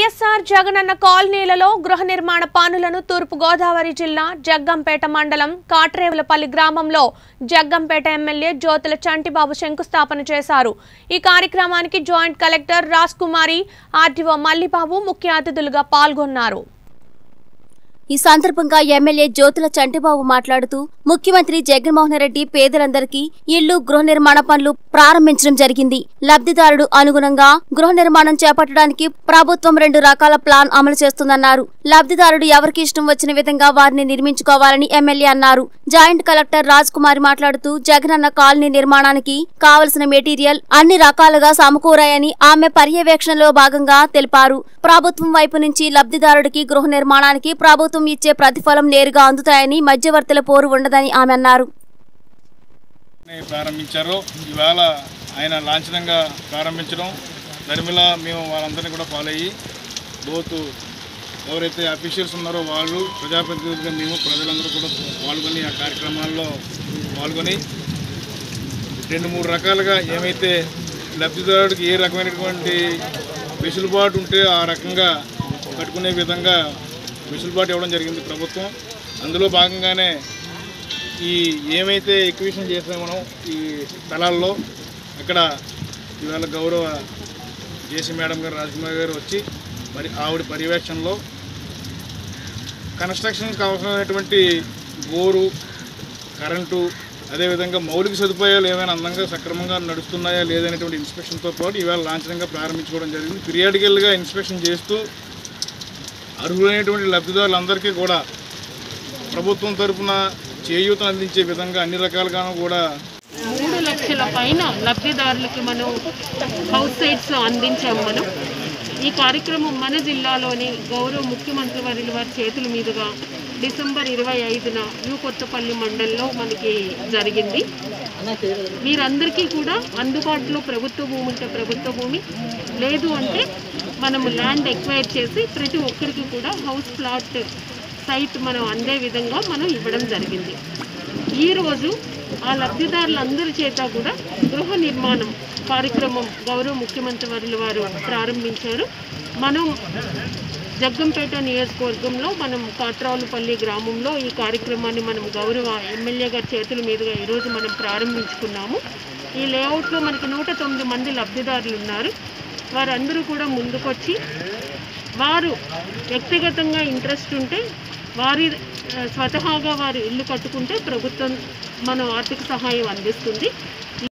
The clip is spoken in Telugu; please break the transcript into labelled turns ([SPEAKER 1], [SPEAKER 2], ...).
[SPEAKER 1] వైఎస్ఆర్ జగనన్న కాలనీలలో గృహ నిర్మాణ పనులను తూర్పు గోదావరి జిల్లా జగ్గంపేట మండలం కాట్రేవులపల్లి గ్రామంలో జగ్గంపేట ఎమ్మెల్యే జ్యోతుల చంటిబాబు శంకుస్థాపన చేశారు ఈ కార్యక్రమానికి joint collector Raj Kumari RDO Mallibabu ముఖ్య అతిథులుగా పాల్గొన్నారు
[SPEAKER 2] ఈ సందర్భంగా ఎమ్మెల్యే జ్యోతుల చంటిబాబు మాట్లాడుతూ ముఖ్యమంత్రి జగన్మోహన్ రెడ్డి పేదలందరికీ ఇళ్లు గృహ నిర్మాణ పనులు ప్రారంభించడం జరిగింది లబ్ధిదారుడు అనుగుణంగా గృహ నిర్మాణం చేపట్టడానికి ప్రభుత్వం రెండు రకాల ప్లాన్ అమలు చేస్తుందన్నారు లబ్ధిదారుడు ఎవరికి ఇష్టం వచ్చిన విధంగా వారిని నిర్మించుకోవాలని ఎమ్మెల్యే అన్నారు జాయింట్ కలెక్టర్ రాజ్ కుమారి మాట్లాడుతూ జగనన్న కాలనీ నిర్మాణానికి కావలసిన మెటీరియల్ అన్ని రకాలుగా సమకూరాయని ఆమె పర్యవేక్షణలో భాగంగా తెలిపారు ప్రభుత్వం వైపు నుంచి లబ్ధిదారుడికి గృహ నిర్మాణానికి ప్రభుత్వం ఇచ్చే ప్రతిఫలం నేరుగా అందుతాయని మధ్యవర్తుల పోరు ఉండదని ఆమె అన్నారు
[SPEAKER 3] ని ప్రారంభించారో ఈవేళ ఆయన లాంఛనంగా ప్రారంభించడం దరిమిల మేము వాళ్ళందరినీ కూడా ఫాలో అయ్యి బోత్ ఎవరైతే అఫీషియల్స్ ఉన్నారో వాళ్ళు ప్రజాప్రతినిధులుగా మేము ప్రజలందరూ కూడా పాల్గొని ఆ కార్యక్రమాల్లో పాల్గొని రెండు మూడు రకాలుగా ఏమైతే లబ్ధిదారుడికి ఏ రకమైనటువంటి వెసులుబాటు ఉంటే ఆ రకంగా కట్టుకునే విధంగా వెసులుబాటు ఇవ్వడం జరిగింది ప్రభుత్వం అందులో భాగంగానే ఈ ఏమైతే ఎక్విషన్ చేసామో మనం ఈ స్థలాల్లో అక్కడ ఇవాళ గౌరవ జేసీ మేడం గారు రాజకుమార్ గారు వచ్చి మరి ఆవిడ పర్యవేక్షణలో కన్స్ట్రక్షన్కి అవసరమైనటువంటి బోరు కరెంటు అదేవిధంగా మౌలిక సదుపాయాలు ఏమైనా అందంగా సక్రమంగా నడుస్తున్నాయా లేదనేటువంటి ఇన్స్పెక్షన్తో పాటు ఇవాళ లాంఛనంగా ప్రారంభించుకోవడం జరిగింది పీరియాడికల్గా ఇన్స్పెక్షన్ చేస్తూ అర్హులైనటువంటి లబ్ధిదారులందరికీ కూడా ప్రభుత్వం తరఫున చేయూతను అందించే విధంగా అన్ని రకాలుగాను కూడా
[SPEAKER 4] మూడు లక్షల పైన లబ్ధిదారులకి మనం హౌస్ సైట్స్ అందించాం మనం ఈ కార్యక్రమం మన జిల్లాలోని గౌరవ ముఖ్యమంత్రి వర్యుల వారి చేతుల మీదుగా డిసెంబర్ ఇరవై ఐదున యూ కొత్తపల్లి మండలంలో మనకి జరిగింది మీరందరికీ కూడా అందుబాటులో ప్రభుత్వ భూమి ఉంటే ప్రభుత్వ భూమి లేదు అంటే మనము ల్యాండ్ ఎక్వైర్ చేసి ప్రతి ఒక్కరికి కూడా హౌస్ ప్లాట్ సైట్ మనం అందే విధంగా మనం ఇవ్వడం జరిగింది ఈరోజు ఆ లబ్ధిదారులందరి చేత కూడా గృహ నిర్మాణం కార్యక్రమం గౌరవ ముఖ్యమంత్రి వర్యుల వారు ప్రారంభించారు మనం జగ్గంపేట నియోజకవర్గంలో మనం కాట్రావులపల్లి గ్రామంలో ఈ కార్యక్రమాన్ని మనం గౌరవ ఎమ్మెల్యే గారి చేతుల మీదుగా ఈరోజు మనం ప్రారంభించుకున్నాము ఈ లేఅవుట్లో మనకి నూట తొమ్మిది మంది లబ్ధిదారులు ఉన్నారు వారందరూ కూడా ముందుకొచ్చి వారు వ్యక్తిగతంగా ఇంట్రెస్ట్ ఉంటే వారి ఆ, స్వతహాగా వారు ఇల్లు కట్టుకుంటే ప్రభుత్వం మనం ఆర్థిక సహాయం అందిస్తుంది